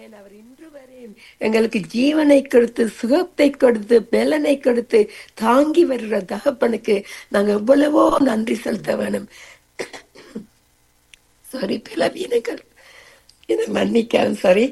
ஆமென் அவர் இன்று வரையும் எங்களுக்கு ஜீவனை கொடுத்து சுகத்தை கொடுத்து பலனை கொடுத்து தாங்கி வருகிற தகப்பனுக்கு நாங்க எவ்வளவோ நன்றி செலுத்த வேணும் சாரி பிளவீனங்கள் இதை மன்னிக்காம சாரி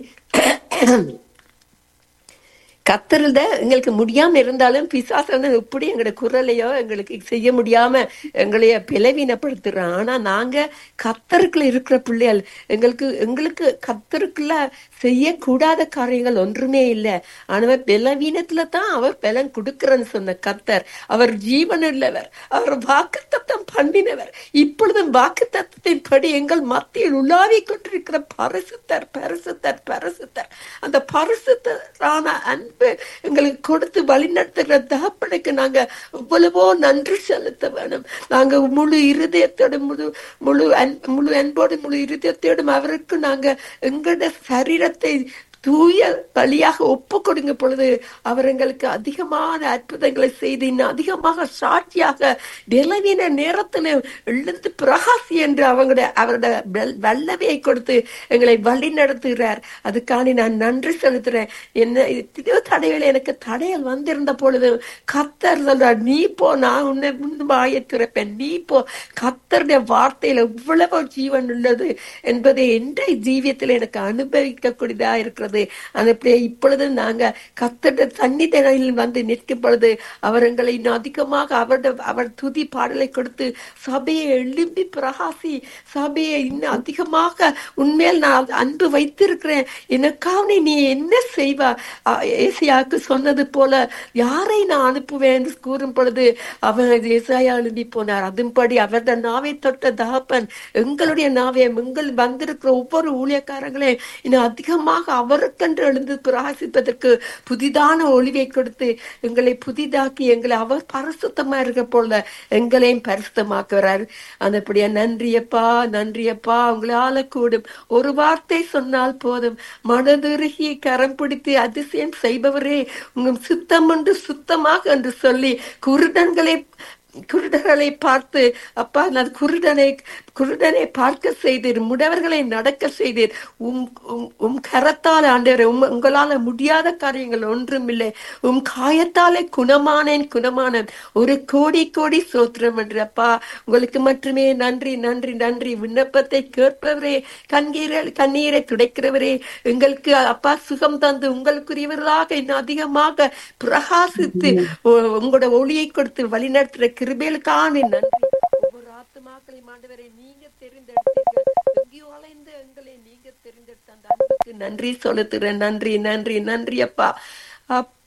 கத்துறத எங்களுக்கு முடியாம இருந்தாலும் பிசாசன எப்படி எங்களோட குரலையோ எங்களுக்கு செய்ய முடியாம எங்களைய பிளவீனப்படுத்துறோம் ஆனா நாங்க கத்தருக்குள்ள இருக்கிற பிள்ளைகள் எங்களுக்கு எங்களுக்கு கத்தருக்குள்ள செய்யக்கூடாத காரியங்கள் ஒன்றுமே இல்லை ஆனவர் பலவீனத்துல தான் அவர் பலன் கொடுக்கிறன்னு சொன்ன கத்தர் அவர் ஜீவன் உள்ளவர் அவர் வாக்குத்தத்தம் பண்ணினவர் இப்பொழுதும் வாக்குத்தத்தத்தின் படி எங்கள் மத்தியில் உலாவி கொண்டிருக்கிற பரிசுத்தர் பரிசுத்தர் பரிசுத்தர் அந்த பரிசுத்தரான அன்பு எங்களுக்கு கொடுத்து வழிநடத்துகிற தகப்பனுக்கு நாங்க எவ்வளவோ நன்றி செலுத்த வேணும் நாங்க முழு இருதயத்தோடு முழு முழு அன்பு முழு அன்போடு முழு இருதயத்தோடும் அவருக்கு நாங்க எங்களோட சரீரத்தை தூய பலியாக ஒப்பு கொடுங்க பொழுது அவர் எங்களுக்கு அதிகமான அற்புதங்களை செய்து இன்னும் அதிகமாக சாட்சியாக நிலவின நேரத்தில் எழுந்து பிரகாசி என்று அவங்களுடைய அவருடைய வெல்- வல்லமையை கொடுத்து எங்களை வழி நடத்துகிறார் அதுக்காண்டி நான் நன்றி செலுத்துறேன் என்ன எத்தனையோ தடைகள் எனக்கு தடைகள் வந்திருந்த பொழுது கத்தர் சொல்றார் நீ போ நான் உன்னை முன்பாய திறப்பேன் நீ போ கத்தருடைய வார்த்தையில எவ்வளவு ஜீவன் உள்ளது என்பதை என்ற ஜீவியத்தில் எனக்கு அனுபவிக்கக்கூடியதா இருக்கிறது அது அப்படியே இப்பொழுது நாங்க கத்தருடைய சன்னிதியில் வந்து நிற்கும் பொழுது அவர் எங்களை இன்னும் அதிகமாக அவருடைய அவர் துதி பாடலை கொடுத்து சபையை எழும்பி பிரகாசி சபையை இன்னும் அதிகமாக உண்மையில் நான் அன்பு வைத்திருக்கிறேன் எனக்காக நீ என்ன செய்வா அஹ் ஏசியாவுக்கு சொன்னது போல யாரை நான் அனுப்புவேன் என்று கூறும் பொழுது அவர் ஏசாயா அனுப்பி போனார் அதன்படி அவருடைய நாவை தொட்ட தகப்பன் எங்களுடைய நாவை எங்கள் வந்திருக்கிற ஒவ்வொரு ஊழியக்காரங்களையும் இன்னும் அதிகமாக அவருக்கென்று எழுந்து பிரகாசிப்பதற்கு புதிதான ஒளிவை கொடுத்து எங்களை புதிதாக்கி எங்களை அவர் பரிசுத்தமா இருக்க போல எங்களையும் பரிசுத்தமாக்குறார் அந்தபடியா நன்றியப்பா நன்றியப்பா உங்களால கூடும் ஒரு வார்த்தை சொன்னால் போதும் மனதுருகி கரம் பிடித்து அதிசயம் செய்பவரே உங்கள் சுத்தம் என்று சுத்தமாக என்று சொல்லி குருடன்களை குருடர்களை பார்த்து அப்பா நான் குருடனை குருடனை பார்க்க செய்தீர் முடவர்களை நடக்க செய்தீர் உம் உம் உம் கரத்தால் ஆண்டவரே உம் உங்களால முடியாத காரியங்கள் ஒன்றுமில்லை உம் காயத்தாலே குணமானேன் குணமானேன் ஒரு கோடி கோடி சோத்திரம் என்று அப்பா உங்களுக்கு மட்டுமே நன்றி நன்றி நன்றி விண்ணப்பத்தை கேட்பவரே கண்ணீரை கண்ணீரை துடைக்கிறவரே எங்களுக்கு அப்பா சுகம் தந்து உங்களுக்குரியவர்களாக இன்னும் அதிகமாக பிரகாசித்து உ- உங்களோட ஒளியை கொடுத்து வழிநடத்துற கிருபேலுக்கான நன்றி ஒவ்வொரு ஆத்துமாக்களையும் ஆண்டவரை நீங்க தெரிந்தெடுத்தீர்கள் எங்கேயோ அலைந்த எங்களை நீங்க தெரிந்தெடுத்த அந்த அன்புக்கு நன்றி செலுத்துறேன் நன்றி நன்றி நன்றி அப்பா அப்